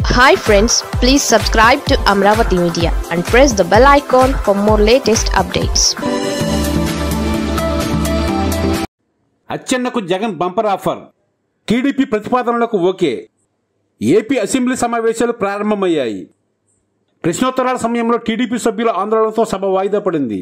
hi friends please subscribe to Amaravati media and press the bell icon for more latest updates అచ్చెన్నకు Jagan bumper offer TDP ప్రతిపాదనలకు okay AP assembly సమావేశాలు ప్రారంభమయ్యాయి ప్రశ్నోత్తరాల సమయంలో TDP సభ్యుల ఆందోళనతో సభ వాయిదా పడింది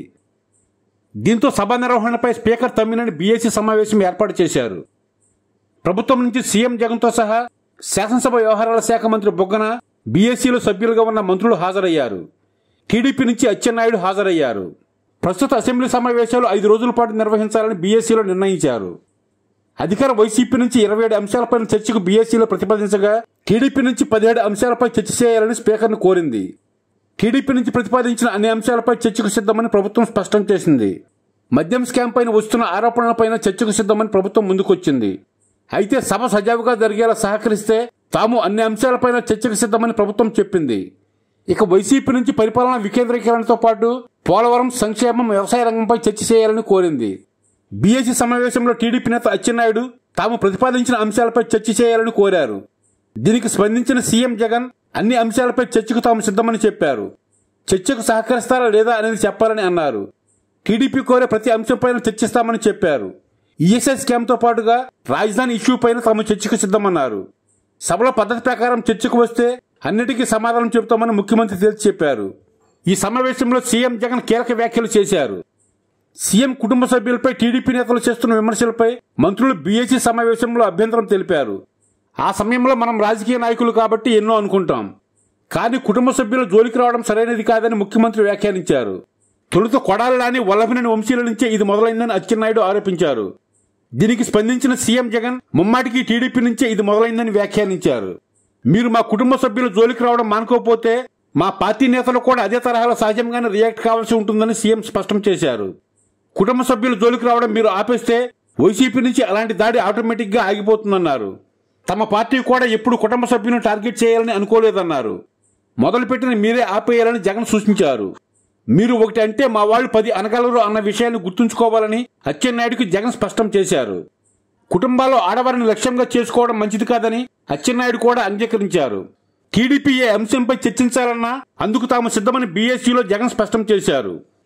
దీంతో సభ నిర్వహణపై స్పీకర్ తమ్మినని బీఏసీ సమావేశం ఏర్పాటు చేశారు ప్రభుత్వం నుంచి సీఎం జగన్తో సహా శాసనసభ వ్యవహారాల శాఖ మంత్రి బొగ్గన బీఏసీలో సభ్యులుగా ఉన్న మంత్రులు హాజరయ్యారు టీడీపీ నుంచి అచ్చెన్నాయుడు హాజరయ్యారు ప్రస్తుత అసెంబ్లీ సమావేశాలు ఐదు రోజుల పాటు నిర్వహించాలని బీఏసీలో నిర్ణయించారు అధికార వైసీపీ నుంచి ఇరవై ఏడు అంశాలపై చర్చకు బీఏసీలో ప్రతిపాదించగా టీడీపీ నుంచి పదిహేడు అంశాలపై చర్చ చేయాలని స్పీకర్ను కోరింది టీడీపీ నుంచి ప్రతిపాదించిన అన్ని అంశాలపై చర్చకు సిద్ధమని ప్రభుత్వం స్పష్టం చేసింది మద్యం స్కామ్ పైన వస్తున్న ఆరోపణలపైన చర్చకు సిద్ధమని ప్రభుత్వం ముందుకొచ్చింది అయితే సభ సజావుగా జరిగేలా సహకరిస్తే తాము అన్ని అంశాలపైన చర్చకు సిద్ధమని ప్రభుత్వం చెప్పింది ఇక వైసీపీ నుంచి పరిపాలన వికేంద్రీకరణతో పాటు పోలవరం సంక్షేమం వ్యవసాయ రంగంపై చర్చ చేయాలని కోరింది బీఏసీ సమావేశంలో టీడీపీ నేత అచ్చెన్నాయుడు తాము ప్రతిపాదించిన అంశాలపై చర్చ చేయాలని కోరారు దీనికి స్పందించిన సీఎం జగన్ అన్ని అంశాలపై చర్చకు తాము సిద్ధమని చెప్పారు చర్చకు సహకరిస్తారా లేదా అనేది చెప్పాలని అన్నారు టీడీపీ కోరే ప్రతి అంశంపైన చర్చిస్తామని చెప్పారు ఈఎస్ఐ స్కామ్తో పాటుగా రాజధాని ఇష్యూ పైన తాము చర్చకు సిద్ధమన్నారు సభలో పద్ధతి ప్రకారం చర్చకు వస్తే అన్నిటికీ సమాధానం చెబుతామని ముఖ్యమంత్రి తేల్చి చెప్పారు ఈ సమావేశంలో సీఎం జగన్ కీలక వ్యాఖ్యలు చేశారు సీఎం కుటుంబ సభ్యులపై టీడీపీ నేతలు చేస్తున్న విమర్శలపై మంత్రులు బీఏసీ సమావేశంలో అభ్యంతరం తెలిపారు ఆ సమయంలో మనం రాజకీయ నాయకులు కాబట్టి ఎన్నో అనుకుంటాం కానీ కుటుంబ సభ్యుల జోలికి రావడం సరైనది కాదని ముఖ్యమంత్రి వ్యాఖ్యానించారు తొలుత కొడాలని వల్లభనేని వంశీల నుంచే ఇది మొదలైందని అచ్చెన్నాయుడు ఆరోపించారు దీనికి స్పందించిన సీఎం జగన్ ముమ్మాటికి టీడీపీ నుంచే ఇది మొదలైందని వ్యాఖ్యానించారు మీరు మా కుటుంబ సభ్యుల జోలికి రావడం మానుకోకపోతే మా పార్టీ నేతలు కూడా అదే తరహాలో సహజంగానే రియాక్ట్ కావాల్సి ఉంటుందని సీఎం స్పష్టం చేశారు కుటుంబ సభ్యుల జోలికి రావడం మీరు ఆపేస్తే వైసీపీ నుంచి అలాంటి దాడి ఆటోమేటిక్ గా ఆగిపోతుందన్నారు తమ పార్టీ కూడా ఎప్పుడు కుటుంబ సభ్యులను టార్గెట్ చేయాలని అనుకోలేదన్నారు మొదలుపెట్టిన మీరే ఆపేయాలని జగన్ సూచించారు మీరు ఒకటి అంటే మా వాళ్ళు పది అనగలరు అన్న విషయాన్ని గుర్తుంచుకోవాలని అచ్చెన్నాయుడికి జగన్ స్పష్టం చేశారు కుటుంబాల్లో ఆడవారిని లక్ష్యంగా చేసుకోవడం మంచిది కాదని అచ్చెన్నాయుడు కూడా అంగీకరించారు టీడీపీ ఏ అంశంపై చర్చించాలన్నా అందుకు తాము సిద్ధమని బీఎస్సీలో జగన్ స్పష్టం చేశారు